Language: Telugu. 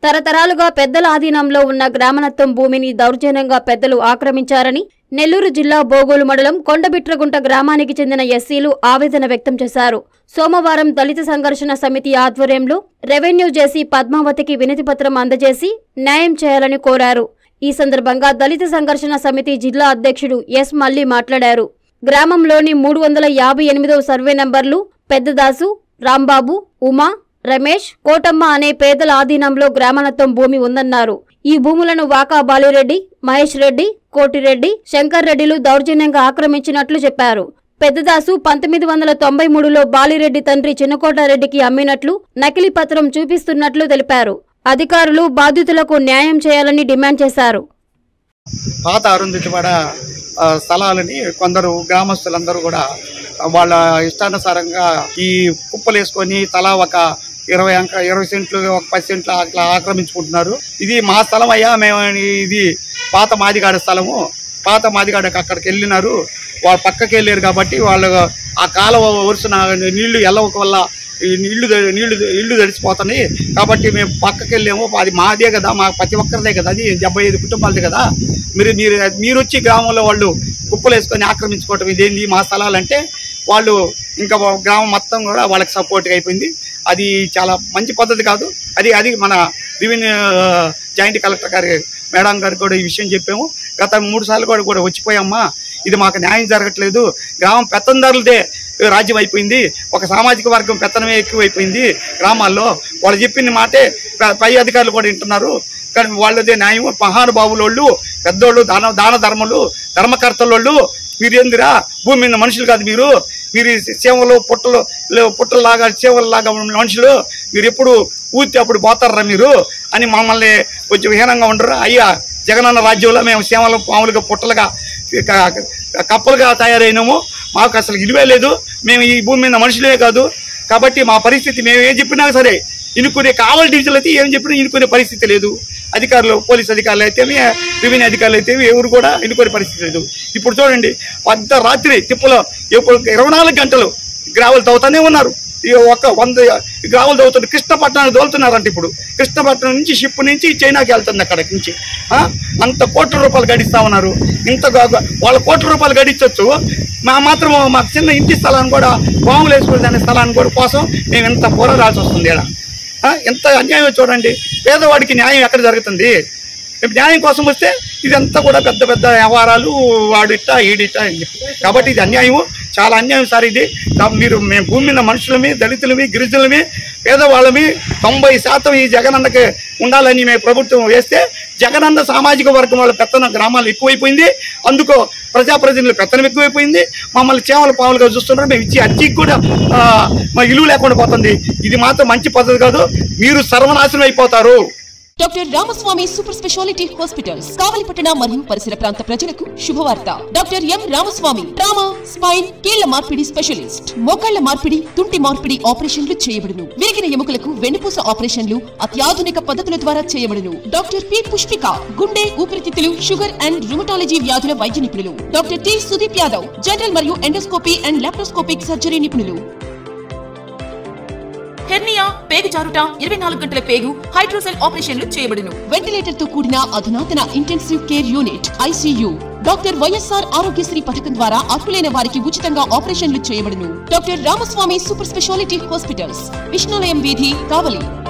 తరతరాలుగా పెద్దల ఆధీనంలో ఉన్న గ్రామనత్తం భూమిని దౌర్జన్యంగా పెద్దలు ఆక్రమించారని నెల్లూరు జిల్లా బోగోలు మండలం కొండబిట్రగుంట గ్రామానికి చెందిన ఎస్సీలు ఆవేదన వ్యక్తం చేశారు సోమవారం దళిత సంఘర్షణ సమితి ఆధ్వర్యంలో రెవెన్యూ చేసి పద్మావతికి వినతిపత్రం అందజేసి న్యాయం చేయాలని కోరారు ఈ సందర్భంగా దళిత సంఘర్షణ సమితి జిల్లా అధ్యక్షుడు ఎస్ మల్లి మాట్లాడారు గ్రామంలోని మూడు వందల యాభై ఎనిమిదవ సర్వే నంబర్లు పెద్దదాసు రాంబాబు ఉమా రమేష్ కోటమ్మ అనే పేదల ఆధీనంలో గ్రామనత్వం భూమి ఉందన్నారు ఈ భూములను వాకా బాలిరెడ్డి మహేష్ రెడ్డి కోటిరెడ్డి శంకర్ రెడ్డిలు దౌర్జన్యంగా ఆక్రమించినట్లు చెప్పారు పెద్దదాసు పంతొమ్మిది వందల తొంభై మూడులో బాలిరెడ్డి తండ్రి చిన్నకోటారెడ్డికి అమ్మినట్లు నకిలీ పత్రం చూపిస్తున్నట్లు తెలిపారు అధికారులు బాధితులకు న్యాయం చేయాలని డిమాండ్ చేశారు పాత అరుంధతివాడ ఆ, స్థలాలని కొందరు గ్రామస్తులందరూ కూడా వాళ్ళ ఇష్టానుసారంగా ఈ కుప్పలు వేసుకొని తలా ఒక ఇరవై అంక ఇరవై సెంట్లు ఒక పది సెంట్లు అట్లా ఆక్రమించుకుంటున్నారు ఇది మా స్థలం అయ్యా మేము ఇది పాత మాదిగాడ స్థలము పాత మాదిగాడకి అక్కడికి వెళ్ళినారు వాళ్ళు పక్కకి వెళ్ళారు కాబట్టి వాళ్ళు ఆ కాలువ వరుసన నీళ్లు ఎల్లవక వల్ల ఈ నీళ్లు నీళ్లు ఇళ్ళు తడిసిపోతున్నాయి కాబట్టి మేము పక్కకి వెళ్ళాము అది మాదే కదా మా ప్రతి ఒక్కరిదే కదా అది డెబ్బై ఐదు కుటుంబాలదే కదా మీరు మీరు మీరు వచ్చి గ్రామంలో వాళ్ళు కుప్పలు వేసుకొని ఆక్రమించుకోవటం ఇదేంది మా స్థలాలంటే వాళ్ళు ఇంకా వా- గ్రామం మొత్తం కూడా వాళ్ళకి సపోర్ట్గా అయిపోయింది అది చాలా మంచి పద్ధతి కాదు అది అది మన రెవెన్యూ జాయింట్ కలెక్టర్ గారి మేడం గారికి కూడా ఈ విషయం చెప్పాము గత మూడు సార్లు కూడా కూడా వచ్చిపోయామ్మా ఇది మాకు న్యాయం జరగట్లేదు గ్రామం పెత్తందారులదే రాజ్యం అయిపోయింది ఒక సామాజిక వర్గం పెత్తనమే ఎక్కువైపోయింది గ్రామాల్లో వాళ్ళు చెప్పిన మాటే ప- పై అధికారులు కూడా వింటున్నారు కానీ వాళ్ళదే న్యాయం మహానుభావులోళ్ళు పెద్దోళ్ళు దాన దాన ధర్మలు ధర్మకర్తలోళ్ళు మీరేందిరా భూమి మీద మనుషులు కాదు మీరు మీరు ఈ సేవలు పుట్టలు లే- పుట్టల్లాగా సేవల్లాగా ఉన్న మనుషులు మీరు ఎప్పుడు ఊతి అప్పుడు పోతారా మీరు అని మమ్మల్ని కొంచెం హీనంగా ఉండరు అయ్యా జగనన్న రాజ్యంలో మేము సేవలు మామూలుగా పుట్టలుగా క- క- కప్పలుగా తయారైనాము మాకు అసలు ఇలువే లేదు మేము ఈ భూమి మీద మనుషులే కాదు కాబట్టి మా పరిస్థితి మేము ఏం చెప్పినా సరే ఇనుకునే కావలి డివిజన్లు అయితే ఏం చెప్పినా ఇనుకునే పరిస్థితి లేదు అధికారులు పోలీస్ అధికారులు అయితే రెవెన్యూ అధికారులు అయితే ఎవరు కూడా ఎన్నుకునే పరిస్థితి లేదు ఇప్పుడు చూడండి పెద్ద రాత్రి తిప్పులో ఎప్పుడు ఇరవై నాలుగు గంటలు గ్రావెల్ తవ్వుతానే ఉన్నారు ఈ ఒక వంద గ్రావెల్ తవ్వుతుంది కృష్ణపట్నానికి తోలుతున్నారంట ఇప్పుడు కృష్ణపట్నం నుంచి షిప్ నుంచి చైనాకి వెళ్తుంది అక్కడికి నుంచి ఆ? అంత కోట్ల రూపాయలు గడిస్తా ఉన్నారు ఇంత గా- గా- వాళ్ళ కోట్ల రూపాయలు గడించవచ్చు మా మాత్రం మాకు చిన్న ఇంటి స్థలాన్ని కూడా బాంబులు వేసుకునే దాని స్థలాన్ని కూడా కోసం మేము ఇంత పోరాడాల్సి వస్తుంది ఇక్కడ ఆ, ఎంత అన్యాయం చూడండి పేదవాడికి న్యాయం ఎక్కడ జరుగుతుంది ఇప్పుడు న్యాయం కోసం వస్తే ఇదంతా కూడా పెద్ద పెద్ద వ్యవహారాలు వాడిట ఈడిట అని చెప్పి కాబట్టి ఇది అన్యాయం చాలా అన్యాయం సార్ ఇది కా- మీరు మేము భూమి మీద మనుషులమి దళితులమి గిరిజనులమి పేదవాళ్ళమి తొంభై శాతం ఈ జగనన్నకి ఉండాలని మేము ప్రభుత్వం వేస్తే జగనన్న సామాజిక వర్గం వాళ్ళ పెత్తన గ్రామాలు ఎక్కువైపోయింది అందుకు ప్రజాప్రతినిధుల పెత్తనం ఎక్కువైపోయింది మమ్మల్ని చేమల పావులుగా చూస్తున్నారు మేము ఇచ్చి అర్జీకి కూడా ఆ, మా ఇల్లు లేకుండా పోతుంది ఇది మాత్రం మంచి పద్ధతి కాదు మీరు సర్వనాశనం అయిపోతారు doctor Ramaswamy super speciality hospitals కావలిపట్టణ మరియు పరిసర ప్రాంత ప్రజలకు శుభవార్త doctor M Ramaswamy trauma spine కీళ్ల మార్పిడి స్పెషలిస్ట్ మోకాళ్ల మార్పిడి తుంటి మార్పిడి ఆపరేషన్లు చేయబడును విరిగిన ఎముకలకు వెన్నుపూస ఆపరేషన్లు అత్యాధునిక పద్ధతుల ద్వారా చేయబడును డాక్టర్ పి పుష్పిక గుండె ఊపిరితిత్తులు షుగర్ అండ్ రుమటాలజీ వ్యాధుల వైద్య నిపుణులు doctor T Sudeep Yadav general మరియు ఎండోస్కోపీ అండ్ లాప్రోస్కోపిక్ సర్జరీ నిపుణులు హెర్నియా పేగు జారుట ఇరవై నాలుగు గంటల పేగు హైడ్రోసెల్ ఆపరేషన్లు చేయబడును వెంటిలేటర్ తో కూడిన అధునాతన intensive care unit ICU doctor YSR Aarogyasri పథకం ద్వారా అర్హులైన వారికి ఉచితంగా ఆపరేషన్లు చేయబడును doctor Ramaswamy super speciality hospitals Vishnulayam వీధి కావలి